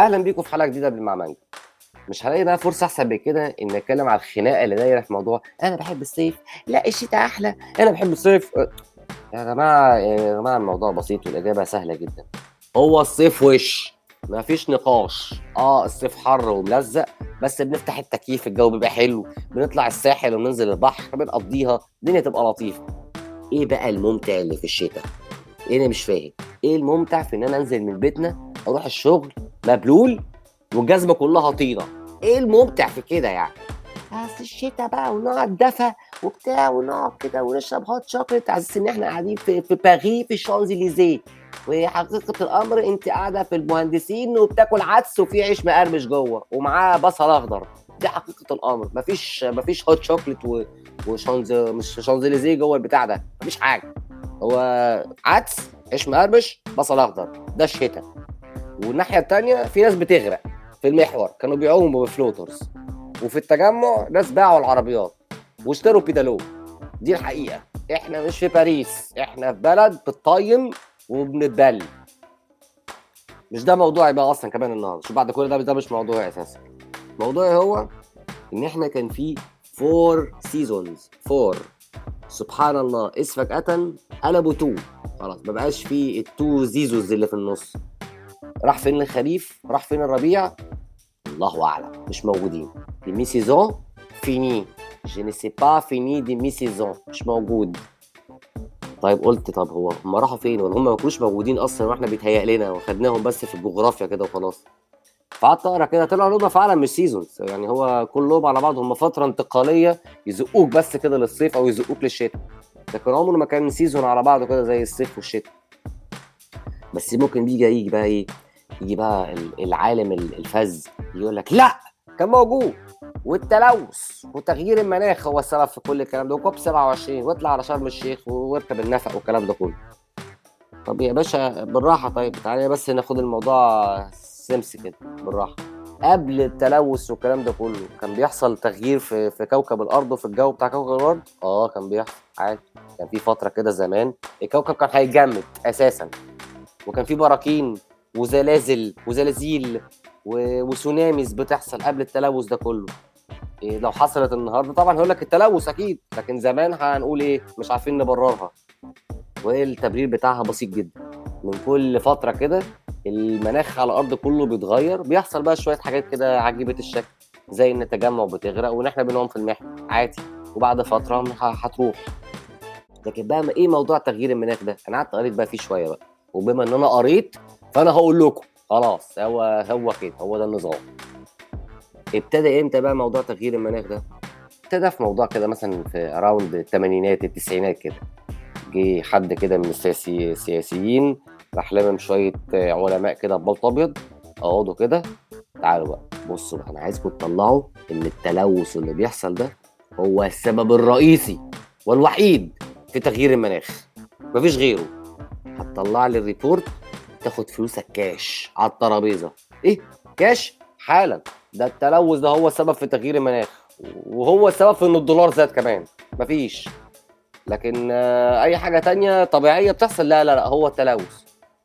اهلا بيكم في حلقه جديده بالمعمنجة مش هلاقي بقى فرصه احسن من كده ان اتكلم على الخناقه اللي دايره في موضوع انا بحب الصيف لا الشتاء احلى انا بحب الصيف يا جماعه يا جماعه الموضوع بسيط والاجابه سهله جدا هو الصيف وش مفيش نقاش اه الصيف حر وملزق بس بنفتح التكييف الجو بيبقى حلو بنطلع الساحل وبننزل البحر بنقضيها الدنيا تبقى لطيفه ايه بقى الممتع اللي في الشتاء ايه انا مش فاهم ايه الممتع في ان انا انزل من بيتنا اروح الشغل مبلول والجزمه كلها طينه ايه الممتع في كده يعني بس الشتاء بقى ونقعد دفا وبتاع ونقعد كده ونشرب هوت شوكليت على اساس ان احنا قاعدين في في باريس في الشانزليزيه وحقيقه الامر انت قاعده في المهندسين وبتاكل عدس وفي عيش مقرمش جوه ومعاه بصل اخضر دي حقيقه الامر مفيش مفيش هوت شوكليت و... وشانز مش شانزليزيه جوه البتاع ده مفيش حاجه هو عدس عيش مقرمش بصل اخضر ده الشتاء والناحيه الثانيه في ناس بتغرق في المحور كانوا بيعوموا بفلوترز وفي التجمع ناس باعوا العربيات واشتروا بيدالو دي الحقيقه احنا مش في باريس احنا في بلد بتطين وبنتبل مش ده موضوعي بقى اصلا كمان النهارده شوف بعد كل ده ده مش موضوعي اساسا موضوعي هو ان احنا كان في فور سيزونز فور سبحان الله اس فجأة قلبوا تو خلاص ما بقاش في التو زيزوز اللي في النص راح فين الخريف راح فين الربيع الله اعلم مش موجودين دي مي سيزون فيني je ne sais pas fini دي مي سيزون مش موجود طيب قلت طب هو هم راحوا فين ولا هم ما كانوش موجودين اصلا واحنا بيتهيأ لنا وخدناهم بس في الجغرافيا كده وخلاص فقعدت اقرا كده طلع هم فعلا مش سيزونز يعني هو كلهم على بعض هم فتره انتقاليه يزقوك بس كده للصيف او يزقوك للشتاء لكن عمره ما كان سيزون على بعضه كده زي الصيف والشتاء بس ممكن بيجي يجي بقى ايه يجي بقى العالم الفذ يقول لك لا كان موجود والتلوث وتغيير المناخ هو السبب في كل الكلام ده وكوب 27 واطلع على شرم الشيخ واركب النفق والكلام ده كله طب يا باشا بالراحه طيب تعالى بس ناخد الموضوع سمس كده بالراحه قبل التلوث والكلام ده كله كان بيحصل تغيير في في كوكب الارض وفي الجو بتاع كوكب الارض اه كان بيحصل عادي كان في فتره كده زمان الكوكب كان هيتجمد اساسا وكان في براكين وزلازل وزلازل وسوناميز بتحصل قبل التلوث ده كله إيه لو حصلت النهارده طبعا هقول لك التلوث اكيد لكن زمان هنقول ايه مش عارفين نبررها والتبرير بتاعها بسيط جدا من كل فتره كده المناخ على الارض كله بيتغير بيحصل بقى شويه حاجات كده عجيبه الشكل زي ان التجمع بتغرق وان احنا بنقوم في المحور عادي وبعد فتره هتروح لكن بقى ايه موضوع تغيير المناخ ده انا قعدت قريت بقى فيه شويه بقى وبما ان انا قريت فانا هقول لكم خلاص هو هو كده هو ده النظام ابتدى امتى بقى موضوع تغيير المناخ ده ابتدى في موضوع كده مثلا في اراوند الثمانينات التسعينات كده جه حد كده من السياسي السياسيين راح لامم شويه علماء كده ببلط ابيض اقعدوا كده تعالوا بقى بصوا بقى انا عايزكم تطلعوا ان التلوث اللي بيحصل ده هو السبب الرئيسي والوحيد في تغيير المناخ مفيش غيره هتطلع لي الريبورت تاخد فلوسك كاش على الترابيزه ايه كاش حالا ده التلوث ده هو السبب في تغيير المناخ وهو السبب في ان الدولار زاد كمان مفيش لكن اي حاجه تانية طبيعيه بتحصل لا لا لا هو التلوث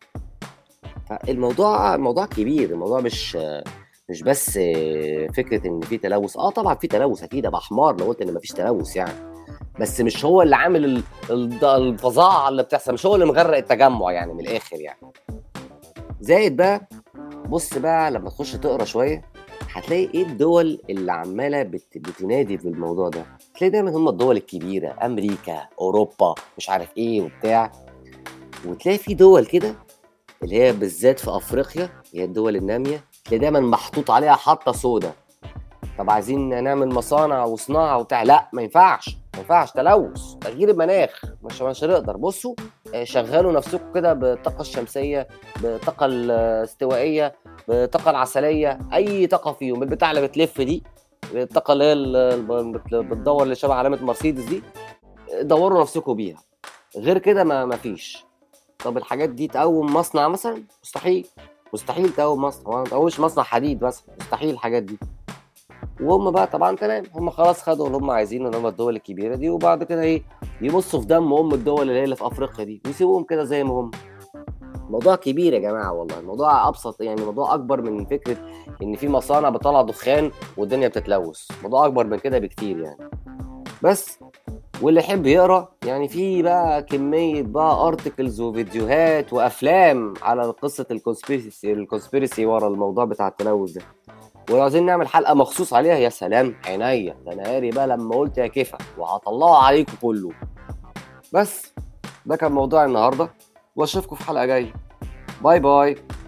الموضوع الموضوع كبير الموضوع مش مش بس فكره ان في تلوث اه طبعا في تلوث اكيد ابقى حمار لو قلت ان مفيش تلوث يعني بس مش هو اللي عامل الفظاعه اللي بتحصل مش هو اللي مغرق التجمع يعني من الاخر يعني زائد بقى بص بقى لما تخش تقرا شويه هتلاقي ايه الدول اللي عماله بت... بتنادي في الموضوع ده تلاقي دايما هم الدول الكبيره امريكا اوروبا مش عارف ايه وبتاع وتلاقي في دول كده اللي هي بالذات في افريقيا هي الدول الناميه تلاقي دايما محطوط عليها حطه سودا طب عايزين نعمل مصانع وصناعه وبتاع لا ما ينفعش ما ينفعش تلوث تغيير المناخ مش مش هنقدر بصوا شغلوا نفسكم كده بالطاقه الشمسيه بالطاقه الاستوائيه بالطاقه العسليه اي طاقه فيهم البتاع اللي بتلف دي الطاقه اللي هي بتدور اللي شبه علامه مرسيدس دي دوروا نفسكم بيها غير كده ما ما فيش طب الحاجات دي تقوم مصنع مثلا مستحيل مستحيل تقوم مصنع ما تقومش مصنع حديد مثلا مستحيل الحاجات دي وهم بقى طبعا تمام هم خلاص خدوا اللي هم عايزينه اللي هم الدول الكبيره دي وبعد كده ايه يبصوا في دم ام الدول اللي هي اللي في افريقيا دي ويسيبوهم كده زي ما هم موضوع كبير يا جماعه والله الموضوع ابسط يعني موضوع اكبر من فكره ان في مصانع بتطلع دخان والدنيا بتتلوث موضوع اكبر من كده بكتير يعني بس واللي يحب يقرا يعني في بقى كميه بقى ارتكلز وفيديوهات وافلام على قصه الكونسبيرسي الكونسبيرسي ورا الموضوع بتاع التلوث ده ولو عايزين نعمل حلقه مخصوص عليها يا سلام عينيا ده انا قاري بقى لما قلت يا كيفه وهطلعه عليكم كله بس ده كان موضوع النهارده واشوفكم في حلقه جايه باي باي